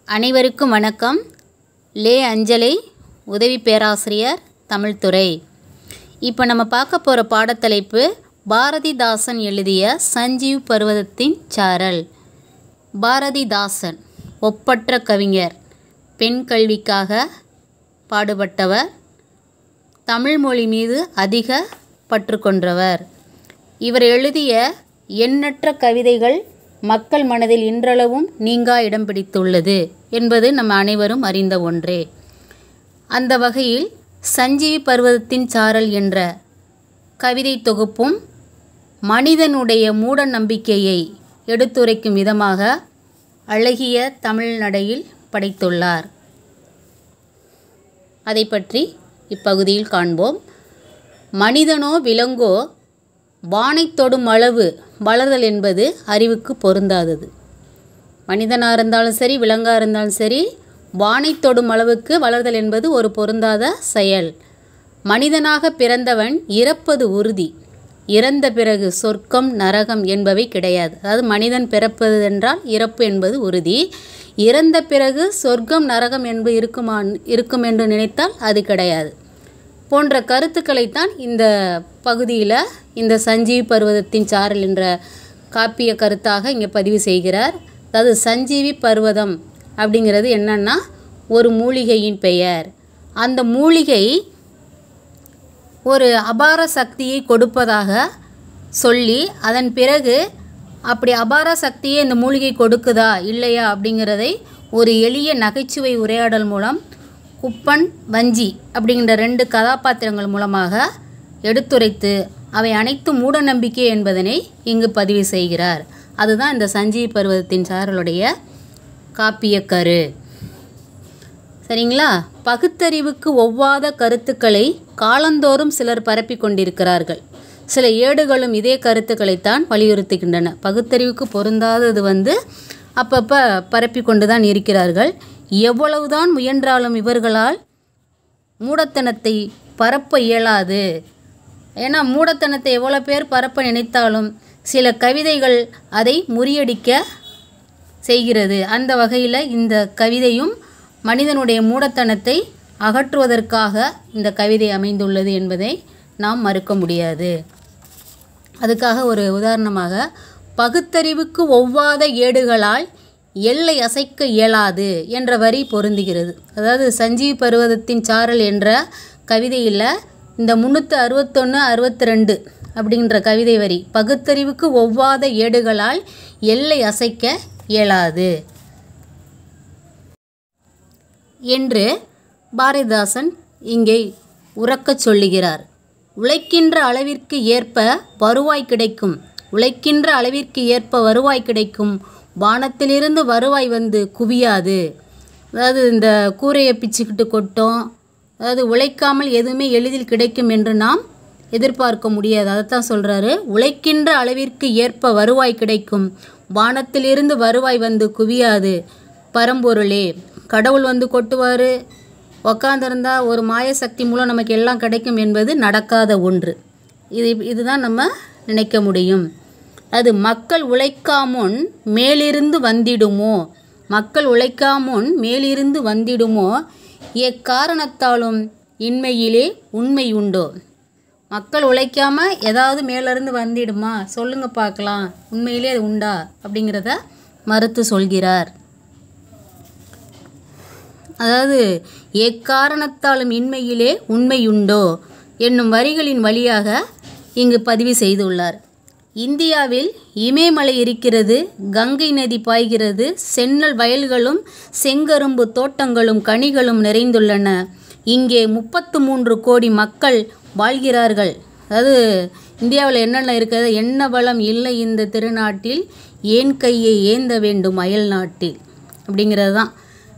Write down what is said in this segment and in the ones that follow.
அனைவருக்கும் வணக்கம் லே அஞ்சலை உதவி பேராசிரியர் தமிழ்துறை இப்போ நம்ம பார்க்க போகிற பாடத்தலைப்பு பாரதிதாசன் எழுதிய சஞ்சீவ் பர்வதத்தின் சாரல் பாரதிதாசன் ஒப்பற்ற கவிஞர் பெண் கல்விக்காக பாடுபட்டவர் தமிழ் மொழி மீது அதிக பற்று கொண்டவர் இவர் எழுதிய எண்ணற்ற கவிதைகள் மக்கள் மனதில் இன்றளவும் நீங்கா இடம் பிடித்துள்ளது என்பது நம்ம அனைவரும் அறிந்த ஒன்றே அந்த வகையில் சஞ்சீவி பர்வதத்தின் சாரல் என்ற கவிதை தொகுப்பும் மனிதனுடைய மூட நம்பிக்கையை எடுத்துரைக்கும் விதமாக அழகிய தமிழ் நடையில் படைத்துள்ளார் அதை பற்றி இப்பகுதியில் காண்போம் மனிதனோ விலங்கோ வானைத் தொடும் அளவு வளர்தல் என்பது அறிவுக்கு பொருந்தாதது மனிதனாக இருந்தாலும் சரி விலங்காக இருந்தாலும் சரி வானைத் தொடும் அளவுக்கு வளர்தல் என்பது ஒரு பொருந்தாத செயல் மனிதனாக பிறந்தவன் இறப்பது உறுதி இறந்த பிறகு சொர்க்கம் நரகம் என்பவை கிடையாது அதாவது மனிதன் பிறப்பது என்றால் இறப்பு என்பது உறுதி இறந்த பிறகு சொர்க்கம் நரகம் என்பது இருக்குமா இருக்கும் என்று நினைத்தால் அது கிடையாது போன்ற கருத்துக்களைத்தான் இந்த பகுதியில் இந்த சஞ்சீவி பர்வதத்தின் சாரல் என்ற காப்பிய கருத்தாக இங்கே பதிவு செய்கிறார் அதாவது சஞ்சீவி பர்வதம் அப்படிங்கிறது என்னன்னா ஒரு மூலிகையின் பெயர் அந்த மூலிகை ஒரு அபார சக்தியை கொடுப்பதாக சொல்லி அதன் பிறகு அப்படி அபார சக்தியை இந்த மூலிகை கொடுக்குதா இல்லையா அப்படிங்கிறதை ஒரு எளிய நகைச்சுவை உரையாடல் மூலம் குப்பன் வஞ்சி அப்படிங்கிற ரெண்டு கதாபாத்திரங்கள் மூலமாக எடுத்துரைத்து அவை அனைத்தும் மூட நம்பிக்கை என்பதனை இங்கு பதிவு செய்கிறார் அதுதான் இந்த சஞ்சீவி பருவத்தின் சாரலுடைய காப்பியக்கரு சரிங்களா பகுத்தறிவுக்கு ஒவ்வாத கருத்துக்களை காலந்தோறும் சிலர் பரப்பி கொண்டிருக்கிறார்கள் சில ஏடுகளும் இதே கருத்துக்களைத்தான் வலியுறுத்துகின்றன பகுத்தறிவுக்கு பொருந்தாதது வந்து அப்பப்போ பரப்பி கொண்டு தான் இருக்கிறார்கள் எவ்வளவுதான் முயன்றாலும் இவர்களால் மூடத்தனத்தை பரப்ப இயலாது ஏன்னா மூடத்தனத்தை எவ்வளோ பேர் பரப்ப நினைத்தாலும் சில கவிதைகள் அதை முறியடிக்க செய்கிறது அந்த வகையில் இந்த கவிதையும் மனிதனுடைய மூடத்தனத்தை அகற்றுவதற்காக இந்த கவிதை அமைந்துள்ளது என்பதை நாம் மறுக்க முடியாது அதுக்காக ஒரு உதாரணமாக பகுத்தறிவுக்கு ஒவ்வாத ஏடுகளால் எல்லை அசைக்க இயலாது என்ற வரி பொருந்துகிறது அதாவது சஞ்சீவ் பருவதத்தின் சாரல் என்ற கவிதையில் இந்த முந்நூற்றி அறுபத்தொன்று அறுபத்தி ரெண்டு அப்படின்ற கவிதை வரி பகுத்தறிவுக்கு ஒவ்வாத ஏடுகளால் எல்லை அசைக்க இயலாது என்று பாரதிதாசன் இங்கே உறக்கச் சொல்லுகிறார் உழைக்கின்ற அளவிற்கு ஏற்ப வருவாய் கிடைக்கும் உழைக்கின்ற அளவிற்கு ஏற்ப வருவாய் கிடைக்கும் வானத்திலிருந்து வருவாய் வந்து குவியாது அதாவது இந்த கூரையை பிச்சுக்கிட்டு கொட்டும் அதாவது உழைக்காமல் எதுவுமே எளிதில் கிடைக்கும் என்று நாம் எதிர்பார்க்க முடியாது அதைத்தான் சொல்கிறாரு உழைக்கின்ற அளவிற்கு ஏற்ப வருவாய் கிடைக்கும் வானத்திலிருந்து வருவாய் வந்து குவியாது பரம்பொருளே கடவுள் வந்து கொட்டுவார் உக்காந்துருந்தா ஒரு மாயசக்தி மூலம் நமக்கு எல்லாம் கிடைக்கும் என்பது நடக்காத ஒன்று இது இதுதான் நம்ம நினைக்க முடியும் அது மக்கள் உழைக்காமுன் மேலிருந்து வந்திடுமோ மக்கள் உழைக்காமுன் மேலிருந்து வந்திடுமோ எக்காரணத்தாலும் இன்மையிலே உண்மை உண்டோ மக்கள் உழைக்காம ஏதாவது மேலேருந்து வந்திடுமா சொல்லுங்க பார்க்கலாம் உண்மையிலே அது உண்டா அப்படிங்கிறத மறுத்து சொல்கிறார் அதாவது எக்காரணத்தாலும் இன்மையிலே உண்மையுண்டோ என்னும் வரிகளின் வழியாக இங்கு பதிவு செய்துள்ளார் இந்தியாவில் இமயமலை இருக்கிறது கங்கை நதி பாய்கிறது சென்னல் வயல்களும் செங்கரும்பு தோட்டங்களும் கனிகளும் நிறைந்துள்ளன இங்கே முப்பத்து மூன்று கோடி மக்கள் வாழ்கிறார்கள் அதாவது இந்தியாவில் என்னென்ன இருக்கிறது என்ன வளம் இல்லை இந்த திருநாட்டில் ஏன் கையை ஏந்த வேண்டும் அயல் நாட்டில் அப்படிங்கிறது தான்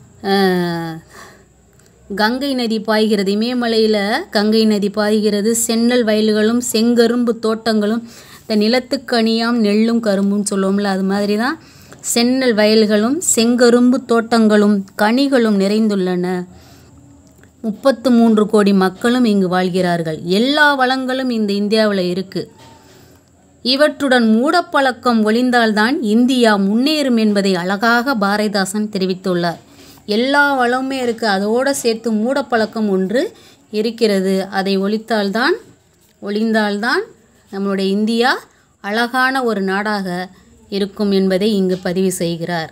கங்கை நதி பாய்கிறது இமயமலையில் கங்கை நதி பாய்கிறது சென்னல் வயல்களும் செங்கரும்பு தோட்டங்களும் இந்த நிலத்துக்கனியாம் நெல்லும் கரும்புன்னு சொல்லுவோம்ல அது மாதிரி தான் சென்னல் வயல்களும் செங்கரும்பு தோட்டங்களும் கனிகளும் நிறைந்துள்ளன முப்பத்து மூன்று கோடி மக்களும் இங்கு வாழ்கிறார்கள் எல்லா வளங்களும் இந்த இந்தியாவில் இருக்குது இவற்றுடன் மூடப்பழக்கம் ஒளிந்தால்தான் இந்தியா முன்னேறும் என்பதை அழகாக பாரதிதாசன் தெரிவித்துள்ளார் எல்லா வளமுமே இருக்குது அதோடு சேர்த்து மூடப்பழக்கம் ஒன்று இருக்கிறது அதை ஒழித்தால்தான் ஒழிந்தால்தான் நம்மளுடைய இந்தியா அழகான ஒரு நாடாக இருக்கும் என்பதை இங்கு பதிவு செய்கிறார்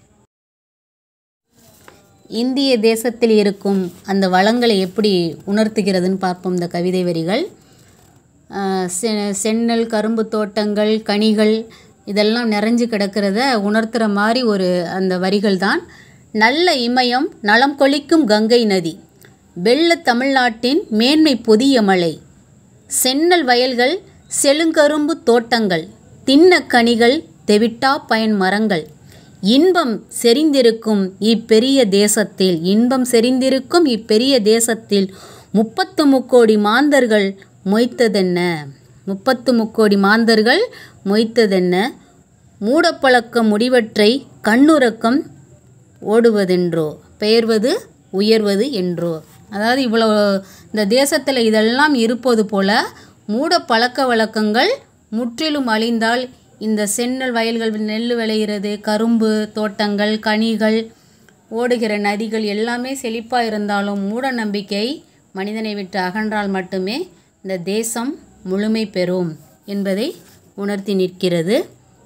இந்திய தேசத்தில் இருக்கும் அந்த வளங்களை எப்படி உணர்த்துகிறதுன்னு பார்ப்போம் இந்த கவிதை வரிகள் ஆஹ் செ- செந்நெல் கரும்பு தோட்டங்கள் கனிகள் இதெல்லாம் நிறைஞ்சு கிடக்கிறத உணர்த்துகிற மாதிரி ஒரு அந்த வரிகள் தான் நல்ல இமயம் நலம் கொளிக்கும் கங்கை நதி வெள்ள தமிழ்நாட்டின் மேன்மை பொதிய மலை செந்நெல் வயல்கள் செழுங்கரும்பு தோட்டங்கள் தின்ன கனிகள் தெவிட்டா பயன் மரங்கள் இன்பம் செறிந்திருக்கும் இப்பெரிய தேசத்தில் இன்பம் செறிந்திருக்கும் இப்பெரிய தேசத்தில் முப்பத்து முக்கோடி மாந்தர்கள் மொய்த்ததென்ன முப்பத்து முக்கோடி மாந்தர்கள் மொய்த்ததென்ன மூடப்பழக்கம் முடிவற்றை கண்ணுறக்கம் ஓடுவதென்றோ பெயர்வது உயர்வது என்றோ அதாவது இவ்வளோ இந்த தேசத்தில் இதெல்லாம் இருப்பது போல மூட பழக்க வழக்கங்கள் முற்றிலும் அழிந்தால் இந்த செந்நெல் வயல்கள் நெல் விளைகிறது கரும்பு தோட்டங்கள் கனிகள் ஓடுகிற நதிகள் எல்லாமே செழிப்பாக இருந்தாலும் மூட நம்பிக்கை மனிதனை விட்டு அகன்றால் மட்டுமே இந்த தேசம் முழுமை பெறும் என்பதை உணர்த்தி நிற்கிறது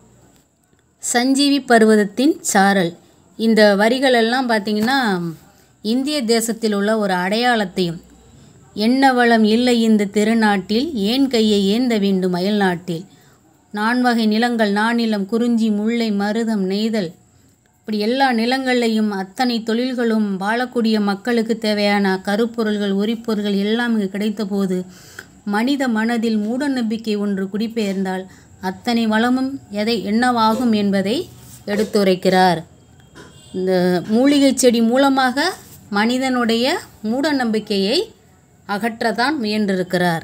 சஞ்சீவி பர்வதத்தின் சாரல் இந்த வரிகளெல்லாம் பார்த்திங்கன்னா இந்திய தேசத்தில் உள்ள ஒரு அடையாளத்தையும் என்ன வளம் இல்லை இந்த திருநாட்டில் ஏன் கையை ஏந்த வேண்டும் அயல் நாட்டில் நான்வகை நிலங்கள் நானிலம் குறிஞ்சி முல்லை மருதம் நெய்தல் இப்படி எல்லா நிலங்கள்லையும் அத்தனை தொழில்களும் வாழக்கூடிய மக்களுக்கு தேவையான கருப்பொருள்கள் உரிப்பொருள்கள் எல்லாம் இங்கு கிடைத்த போது மனித மனதில் மூட நம்பிக்கை ஒன்று குடிபெயர்ந்தால் அத்தனை வளமும் எதை என்னவாகும் என்பதை எடுத்துரைக்கிறார் இந்த மூலிகை செடி மூலமாக மனிதனுடைய மூட நம்பிக்கையை அகற்றத்தான் முயன்றிருக்கிறார்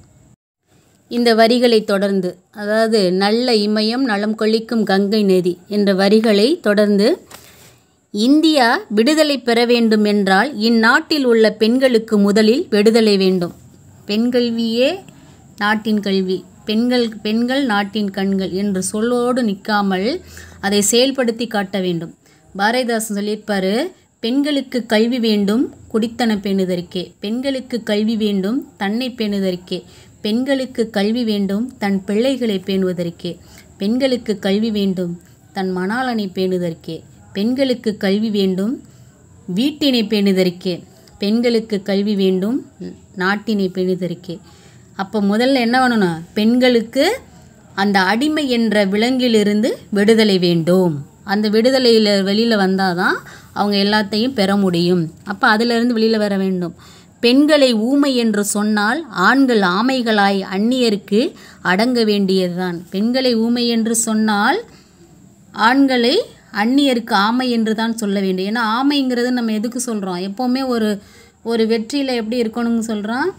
இந்த வரிகளை தொடர்ந்து அதாவது நல்ல இமயம் நலம் கொள்ளிக்கும் கங்கை நதி என்ற வரிகளை தொடர்ந்து இந்தியா விடுதலை பெற வேண்டும் என்றால் இந்நாட்டில் உள்ள பெண்களுக்கு முதலில் விடுதலை வேண்டும் பெண் கல்வியே நாட்டின் கல்வி பெண்கள் பெண்கள் நாட்டின் கண்கள் என்று சொல்லோடு நிற்காமல் அதை செயல்படுத்தி காட்ட வேண்டும் பாரதிதாசன் சொல்லியிருப்பாரு பெண்களுக்கு கல்வி வேண்டும் குடித்தன பேணுதற்கே பெண்களுக்கு கல்வி வேண்டும் தன்னை பேணுதற்கே பெண்களுக்கு கல்வி வேண்டும் தன் பிள்ளைகளை பேணுவதற்கே பெண்களுக்கு கல்வி வேண்டும் தன் மணாளனை பேணுதற்கே பெண்களுக்கு கல்வி வேண்டும் வீட்டினை பேணுதற்கே பெண்களுக்கு கல்வி வேண்டும் நாட்டினை பேணுதற்கே அப்போ முதல்ல என்ன பண்ணணும் பெண்களுக்கு அந்த அடிமை என்ற விலங்கிலிருந்து விடுதலை வேண்டும் அந்த விடுதலையில் வெளியில் வந்தால் தான் அவங்க எல்லாத்தையும் பெற முடியும் அப்போ அதிலிருந்து வெளியில் வர வேண்டும் பெண்களை ஊமை என்று சொன்னால் ஆண்கள் ஆமைகளாய் அந்நியருக்கு அடங்க வேண்டியதுதான் பெண்களை ஊமை என்று சொன்னால் ஆண்களை அந்நியருக்கு ஆமை என்று தான் சொல்ல வேண்டும் ஏன்னா ஆமைங்கிறது நம்ம எதுக்கு சொல்கிறோம் எப்போவுமே ஒரு ஒரு வெற்றியில் எப்படி இருக்கணும்னு சொல்கிறோம்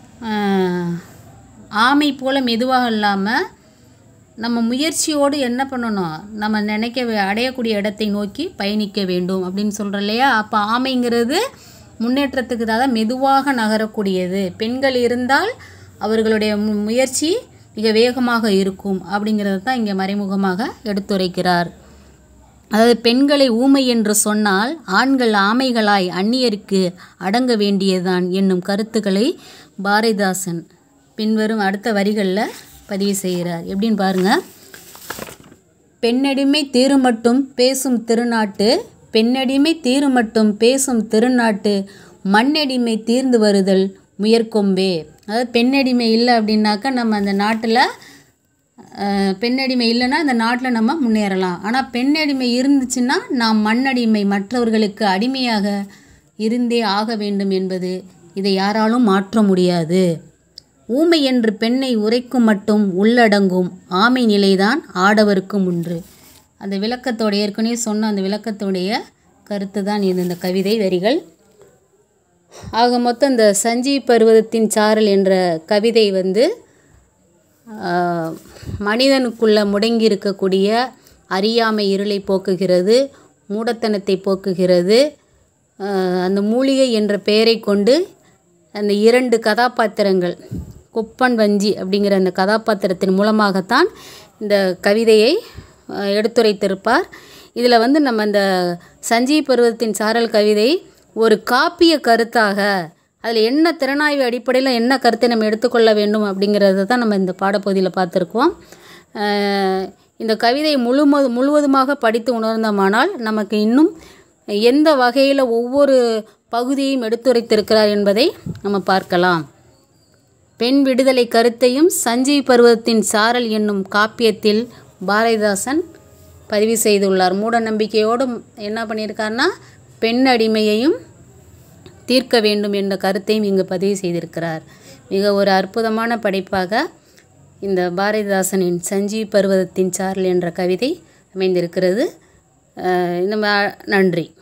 ஆமை போல் மெதுவாக இல்லாமல் நம்ம முயற்சியோடு என்ன பண்ணணும் நம்ம நினைக்க வே- அடையக்கூடிய இடத்தை நோக்கி பயணிக்க வேண்டும் அப்படின்னு சொல்கிறோம் இல்லையா அப்போ ஆமைங்கிறது முன்னேற்றத்துக்கு தான் மெதுவாக நகரக்கூடியது பெண்கள் இருந்தால் அவர்களுடைய மு- முயற்சி மிக வேகமாக இருக்கும் அப்படிங்கிறது தான் இங்கே மறைமுகமாக எடுத்துரைக்கிறார் அதாவது பெண்களை ஊமை என்று சொன்னால் ஆண்கள் ஆமைகளாய் அந்நியருக்கு அடங்க வேண்டியதுதான் என்னும் கருத்துக்களை பாரதிதாசன் பின்வரும் அடுத்த வரிகளில் பதிவு செய்கிறார் எப்படின்னு பாருங்க பெண்ணடிமை தீருமட்டும் பேசும் திருநாட்டு பெண்ணடிமை தீருமட்டும் பேசும் திருநாட்டு மண்ணடிமை தீர்ந்து வருதல் முயற்கொம்பே அதாவது பெண்ணடிமை இல்லை அப்படின்னாக்கா நம்ம அந்த நாட்டில் அஹ், பெண்ணடிமை இல்லைன்னா அந்த நாட்டில் நம்ம முன்னேறலாம் ஆனால் பெண்ணடிமை இருந்துச்சுன்னா நாம் மண்ணடிமை மற்றவர்களுக்கு அடிமையாக இருந்தே ஆக வேண்டும் என்பது இதை யாராலும் மாற்ற முடியாது ஊமை என்று பெண்ணை உரைக்கும் மட்டும் உள்ளடங்கும் ஆமை நிலைதான் ஆடவருக்கும் உண்டு அந்த விளக்கத்தோட ஏற்கனவே சொன்ன அந்த விளக்கத்தோடைய கருத்து தான் இது இந்த கவிதை வரிகள் ஆக மொத்தம் இந்த சஞ்சீவ் பர்வதத்தின் சாரல் என்ற கவிதை வந்து ஆஹ், மனிதனுக்குள்ள முடங்கி இருக்கக்கூடிய அறியாமை இருளை போக்குகிறது மூடத்தனத்தை போக்குகிறது ஆஹ், அந்த மூலிகை என்ற பெயரை கொண்டு அந்த இரண்டு கதாபாத்திரங்கள் குப்பன் வஞ்சி அப்படிங்கிற அந்த கதாபாத்திரத்தின் மூலமாகத்தான் இந்த கவிதையை ஆஹ், எடுத்துரைத்திருப்பார் இதில் வந்து நம்ம இந்த சஞ்சீவி பருவத்தின் சாரல் கவிதை ஒரு காப்பிய கருத்தாக அதில் என்ன திறனாய்வு அடிப்படையில் என்ன கருத்தை நம்ம எடுத்துக்கொள்ள வேண்டும் அப்படிங்கிறத தான் நம்ம இந்த பாடப்பகுதியில் பார்த்துருக்கோம் அஹ் இந்த கவிதை முழும முழுவதுமாக படித்து உணர்ந்தோமானால் நமக்கு இன்னும் எந்த வகையில் ஒவ்வொரு பகுதியையும் எடுத்துரைத்திருக்கிறார் என்பதை நம்ம பார்க்கலாம் பெண் விடுதலை கருத்தையும் சஞ்சீவி பருவத்தின் சாரல் என்னும் காப்பியத்தில் பாரதிதாசன் பதிவு செய்துள்ளார் மூட நம்பிக்கையோடு என்ன பண்ணியிருக்காருன்னா பெண் அடிமையையும் தீர்க்க வேண்டும் என்ற கருத்தையும் இங்கு பதிவு செய்திருக்கிறார் மிக ஒரு அற்புதமான படைப்பாக இந்த பாரதிதாசனின் சஞ்சீவி பருவத்தின் சாரல் என்ற கவிதை அமைந்திருக்கிறது அஹ் நம்ம நன்றி